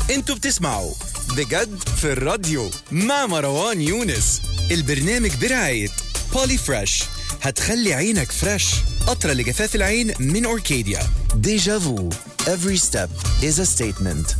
انتوا بتسمعوا بجد في الراديو مع مروان يونس البرنامج برعاية بولي فريش هتخلي عينك فريش قطرة لجفاف العين من أوركيديا Deja vu. Every step is a statement.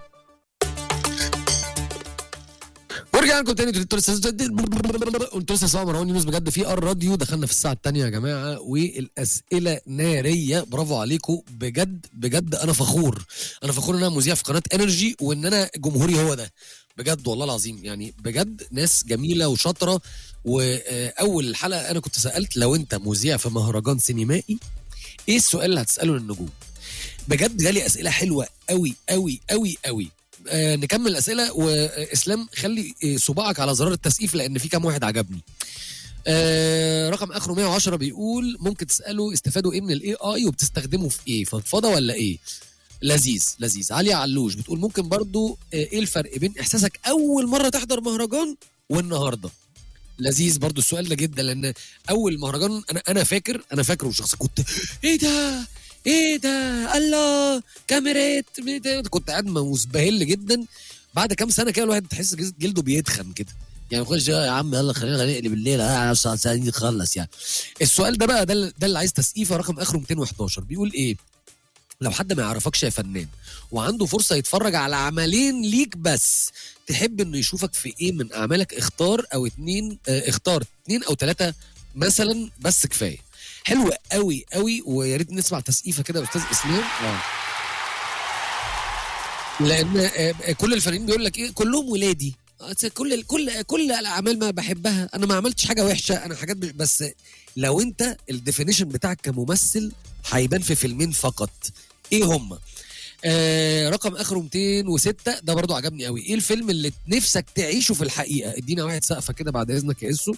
ورجعنا لكم تاني انتوا لسه انتوا لسه سامعين مروان يونس بجد في الراديو دخلنا في الساعه الثانيه يا جماعه والاسئله ناريه برافو عليكم بجد بجد انا فخور انا فخور ان انا مذيع في قناه انرجي وان انا جمهوري هو ده بجد والله العظيم يعني بجد ناس جميله وشاطره واول حلقه انا كنت سالت لو انت مذيع في مهرجان سينمائي ايه السؤال اللي هتساله للنجوم بجد جالي اسئله حلوه قوي قوي قوي قوي آه نكمل الاسئله واسلام خلي آه، صباعك على زرار التسقيف لان في كام واحد عجبني آه رقم اخره 110 بيقول ممكن تساله استفادوا ايه من الاي اي وبتستخدمه في ايه فضفضه ولا ايه لذيذ لذيذ عليا علوش بتقول ممكن برضو آه، ايه الفرق بين احساسك اول مره تحضر مهرجان والنهارده لذيذ برضو السؤال ده جدا لان اول مهرجان انا انا فاكر انا فاكره شخص كنت ايه ده ايه ده الله كاميرات إيه ده؟ كنت قاعد مزبهل جدا بعد كام سنه كده الواحد تحس جز- جلده بيتخن كده يعني يخش يا عم يلا خلينا نقلب الليله اه عشان نخلص يعني السؤال ده بقى ده اللي- ده اللي عايز تسقيفه رقم اخره 211 بيقول ايه لو حد ما يعرفكش يا فنان وعنده فرصه يتفرج على عملين ليك بس تحب انه يشوفك في ايه من اعمالك اختار او اتنين اه اختار اتنين او ثلاثه مثلا بس كفايه حلو قوي قوي ويا ريت نسمع تسقيفه كده يا استاذ اسلام اه لان آه، آه، كل الفنانين بيقول لك ايه كلهم ولادي آه، كل كل كل الاعمال ما بحبها انا ما عملتش حاجه وحشه انا حاجات مش- بس لو انت الديفينيشن بتاعك كممثل هيبان في فيلمين فقط ايه هم آه رقم اخره 206 ده برضو عجبني قوي ايه الفيلم اللي نفسك تعيشه في الحقيقه ادينا واحد سقفه كده بعد اذنك يا اسو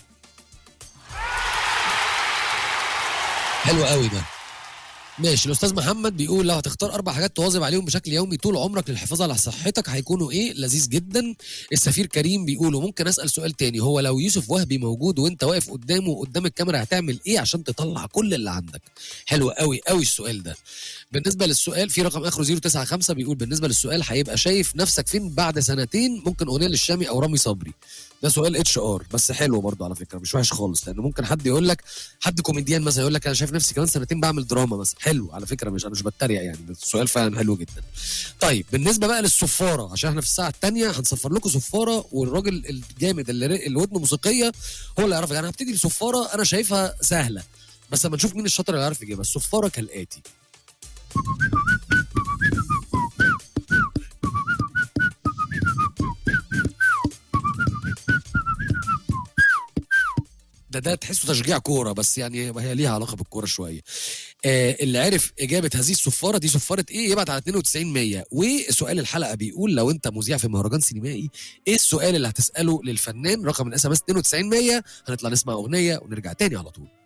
حلو قوي ده ماشي الاستاذ محمد بيقول لو هتختار اربع حاجات تواظب عليهم بشكل يومي طول عمرك للحفاظ على صحتك هيكونوا ايه لذيذ جدا السفير كريم بيقول وممكن اسال سؤال تاني هو لو يوسف وهبي موجود وانت واقف قدامه قدام الكاميرا هتعمل ايه عشان تطلع كل اللي عندك حلو قوي قوي السؤال ده بالنسبه للسؤال في رقم اخره 095 بيقول بالنسبه للسؤال هيبقى شايف نفسك فين بعد سنتين ممكن اغنيه للشامي او رامي صبري ده سؤال اتش ار بس حلو برضه على فكره مش وحش خالص لان ممكن حد يقول لك حد كوميديان مثلا يقول لك انا شايف نفسي كمان سنتين بعمل دراما مثلا حلو على فكره مش انا مش بتريق يعني بس السؤال فعلا حلو جدا طيب بالنسبه بقى للصفاره عشان احنا في الساعه الثانيه هنصفر لكم صفاره والراجل الجامد اللي اللي ودنه موسيقيه هو اللي يعرف يعني هبتدي بصفاره انا شايفها سهله بس لما نشوف مين الشاطر اللي يعرف يجيبها الصفاره كالاتي ده ده تحسه تشجيع كوره بس يعني هي ليها علاقه بالكوره شويه آه اللي عرف اجابه هذه الصفاره دي صفاره ايه يبعت على 92 100 وسؤال الحلقه بيقول لو انت مذيع في مهرجان سينمائي ايه السؤال اللي هتساله للفنان رقم الاس ام اس 92 100 هنطلع نسمع اغنيه ونرجع تاني على طول